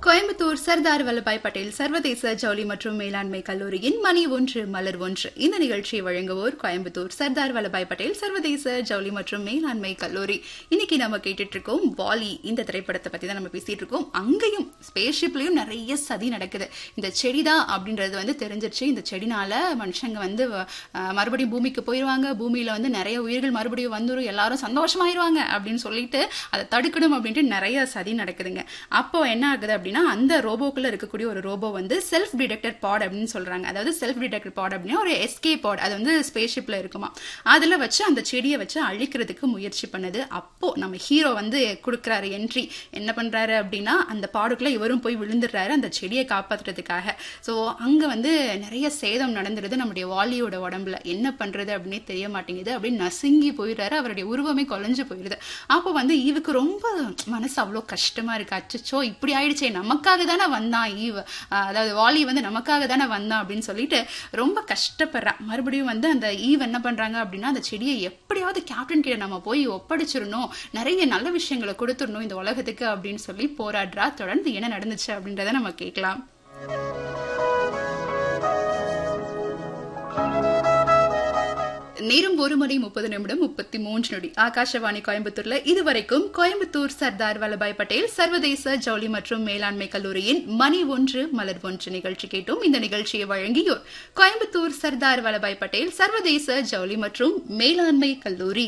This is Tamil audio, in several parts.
கோயம்புத்தூர் சர்தார் வல்லபாய் பட்டேல் சர்வதேச ஜவுளி மற்றும் மேலாண்மை கல்லூரியின் மணி ஒன்று மலர் ஒன்று இந்த நிகழ்ச்சியை வழங்குவோர் கோயம்புத்தூர் சர்தார் வல்லபாய் பட்டேல் சர்வதேச ஜவுளி மற்றும் மேலாண்மை கல்லூரி இன்னைக்கு நம்ம கேட்டுட்டு இருக்கோம் வாலி இந்த திரைப்படத்தை பத்தி தான் நம்ம பேசிட்டு இருக்கோம் அங்கேயும் ஸ்பேஸ்ஷிப்லயும் நிறைய சதி நடக்குது இந்த செடிதான் அப்படின்றது வந்து தெரிஞ்சிருச்சு இந்த செடினால மனுஷங்க வந்து அஹ், மறுபடியும் பூமிக்கு போயிருவாங்க பூமியில வந்து நிறைய உயிர்கள் மறுபடியும் வந்துரும் எல்லாரும் சந்தோஷமாயிருவாங்க அப்படின்னு சொல்லிட்டு அதை தடுக்கணும் அப்படின்ட்டு நிறைய சதி நடக்குதுங்க அப்போ என்ன ஆகுது அப்படின்னா அந்த ரோபோக்குள்ள இருக்கக்கூடிய ஒரு ரோபோ வந்து செல்ஃப் டிடெக்டட் பாட் அப்படின்னு சொல்றாங்க அதாவது செல்ஃப் டிடெக்டட் பாட் அப்படின்னா ஒரு எஸ்கே பாட் அது வந்து ஸ்பேஸ் ஷிப்ல இருக்குமா அதுல வச்சு அந்த செடியை வச்சு அழிக்கிறதுக்கு முயற்சி பண்ணுது அப்போ நம்ம ஹீரோ வந்து கொடுக்குறாரு என்ட்ரி என்ன பண்றாரு அப்படின்னா அந்த பாடுக்குள்ள இவரும் போய் விழுந்துடுறாரு அந்த செடியை காப்பாத்துறதுக்காக ஸோ அங்க வந்து நிறைய சேதம் நடந்துருது நம்முடைய வாலியோட உடம்புல என்ன பண்றது அப்படின்னே தெரிய மாட்டேங்குது அப்படின்னு நசுங்கி போயிடுறாரு அவருடைய உருவமே குலைஞ்சு போயிடுது அப்போ வந்து ஈவுக்கு ரொம்ப மனசு அவ்வளோ கஷ்டமா இருக்கு அச்சச்சோ இப்படி ஆயிடுச்சே நமக்காக தானே வந்தான் ஈவ் ஆஹ் அதாவது வாலி வந்து நமக்காக தானே வந்தான் அப்படின்னு சொல்லிட்டு ரொம்ப கஷ்டப்படுறா மறுபடியும் வந்து அந்த ஈவ் என்ன பண்றாங்க அப்படின்னா அந்த செடியை எப்படியாவது கேப்டன் கிட்ட நம்ம போய் ஒப்படைச்சிடணும் நிறைய நல்ல விஷயங்களை கொடுத்துடணும் இந்த உலகத்துக்கு அப்படின்னு சொல்லி போராடுறா தொடர்ந்து என்ன நடந்துச்சு அப்படின்றத நம்ம கேட்கலாம் நேரம் ஒரு மணி முப்பது நிமிடம் முப்பத்தி மூன்று நொடி ஆகாஷவாணி கோயம்புத்தூர்ல இதுவரைக்கும் கோயம்புத்தூர் சர்தார் வல்லபாய் பட்டேல் சர்வதேச ஜவுளி மற்றும் மேலாண்மை கல்லூரியின் மணி ஒன்று மலர் ஒன்று நிகழ்ச்சி கேட்டோம் இந்த நிகழ்ச்சியை வழங்கியோர் கோயம்புத்தூர் சர்தார் வல்லபாய் பட்டேல் சர்வதேச ஜவுளி மற்றும் மேலாண்மை கல்லூரி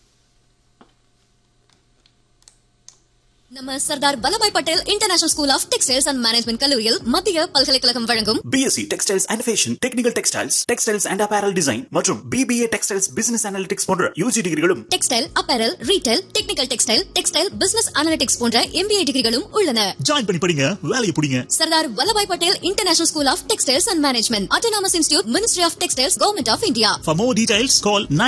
நம்ம Sardar Vallabhbhai Patel international school of textiles and management கல்லூரியில் மத்திய பல்கலைக்கழகம் வழங்கும் BSc Textiles and Fashion, Technical Textiles, Textiles and Apparel Design மற்றும் BBA Textiles Business Analytics போன்ற யூஜி டிகிரிகளும் textile apparel retail technical textile textile business analytics போன்ற எம்பிஏ டிகிரிகளும் உள்ளன ஜாயின் பண்ணி படிங்க வேலையை பிடிங்க Sardar Vallabhbhai Patel international school of textiles and management autonomous institute ministry of textiles government of India For more details, call